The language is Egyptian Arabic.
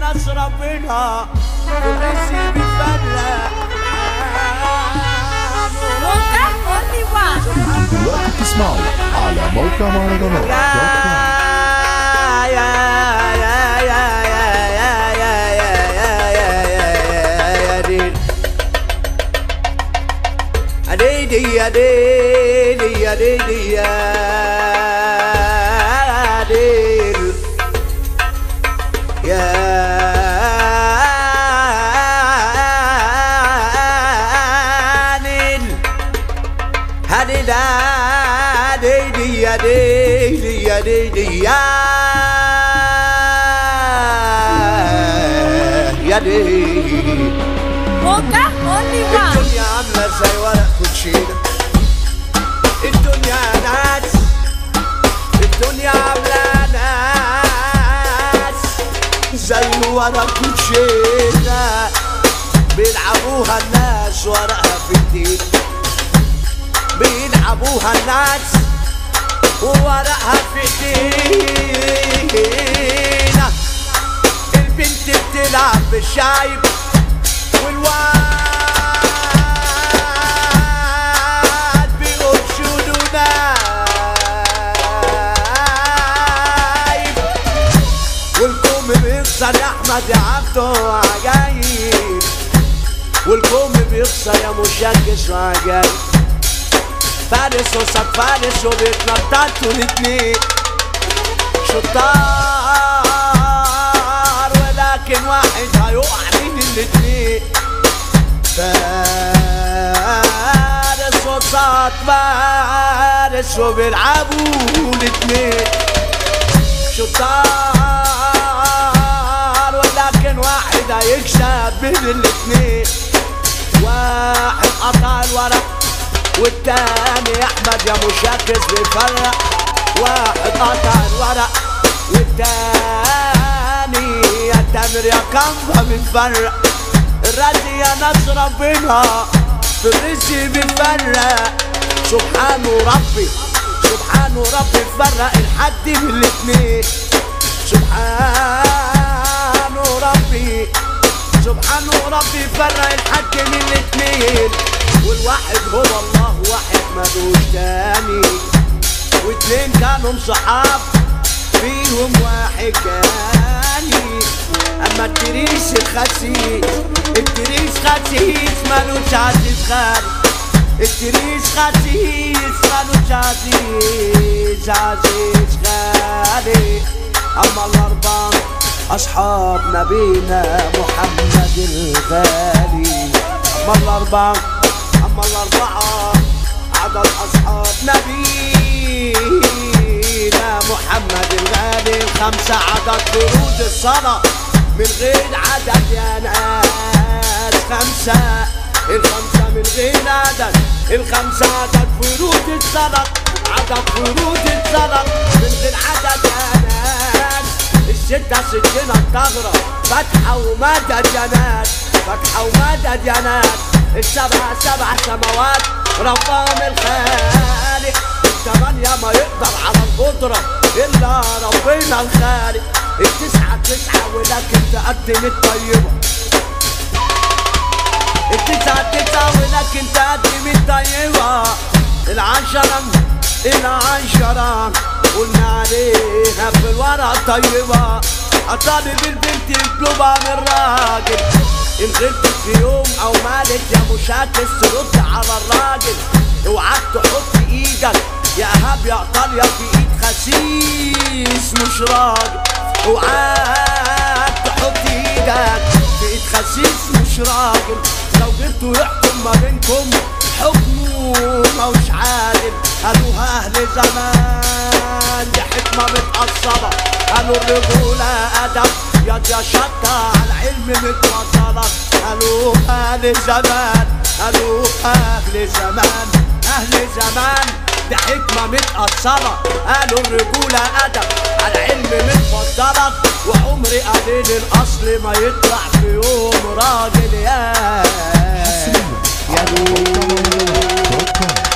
ناس ربنا في الرزق بيفرق موقع اونلي وان دلوقتي تسمعوا على موقع مهرجانات دوت كوم. يا يا يا يا يا يا يا يا يا يا ديل يا ديدي يا ديدي يا ديدي يا ديل يا ديل هدي دا ديدي يا ديدي يا ديدي يا يا ديدي موقع اونلي وان الدنيا عاملة زي ورق كوتشينة الدنيا ناس الدنيا عاملة ناس زي ورق كوتشينة بيلعبوها الناس ورقها في الدين بيلعبوها الناس وورقها في ايدينا البنت بتلعب بالشايب والواد بيقول شودونا والكوم بيخسر يا احمد يا عبده عجايب والكوم بيخسر يا مشاكس وعجايب فارس وصد فارس وبيتنططوا الاتنين شطار ولكن واحد هيقع من الاتنين فارس وصاد فارس وبيلعبوا الاتنين شطار ولكن واحد هيكسب من الاتنين واحد قطع الورق والتاني احمد يا مشاكس بيفرق واحد قطع الورق والتاني يا تامر يا كنفة بنفرق الرزق يا ناس ربنا في الرزق بنفرق سبحانه ربي سبحانه ربي فرق الحد من الاتنين سبحانه ربي سبحانه ربي فرق الحد من الاتنين والواحد هو الله واحد ملوش تاني واتنين كانوا صحاب فيهم واحد جاني اما التريس الخسيس التريس خسيس ملوش عزيز خالي التريس خسيس ملوش عزيز عزيز خالي اما الاربعه اصحاب نبينا محمد الغالي اما الاربعه اما الاربعه عدد اصحاب نبينا محمد الغالي الخمسه عدد فروض الصلاه من غير عدد يا ناس خمسه الخمسه من غير عدد الخمسه عدد فروض الصلاه عدد فروض الصلاه من غير عدد يا ناس الستة ستنا الثغرة فتحة ومدد يا ناس فتحة ومدد يا ناس السبعة سبع سماوات ربهم الخالق الثمانية ما يقدر على القدرة إلا ربنا الخالق التسعة تسعة ولكن تقدم الطيبة التسعة تسعة ولكن تقدم الطيبة العشرة العشرة قلنا عليها في الورقة طيبة أطالب البنت يطلبها من راجل إن غلطت في يوم أو مالك يا مشاكس ترد على الراجل اوعاك تحط إيدك يا إيهاب يا إيطاليا في إيد خسيس مش راجل اوعاك تحط إيدك في إيد خسيس مش راجل لو جبتوا يحكم ما بينكم حكمه مش عادل قالوها أهل زمان دي حكمة متقصرة قالوا الرجولة أدب يد يا شطة على العلم متوصلة قالوا أهل زمان قالوا أهل زمان أهل زمان دي حكمة متأثرة قالوا الرجولة أدب على العلم متفضلة وعمري قليل الأصل ما يطلع في يوم راجل يا يا نور دوت كوم.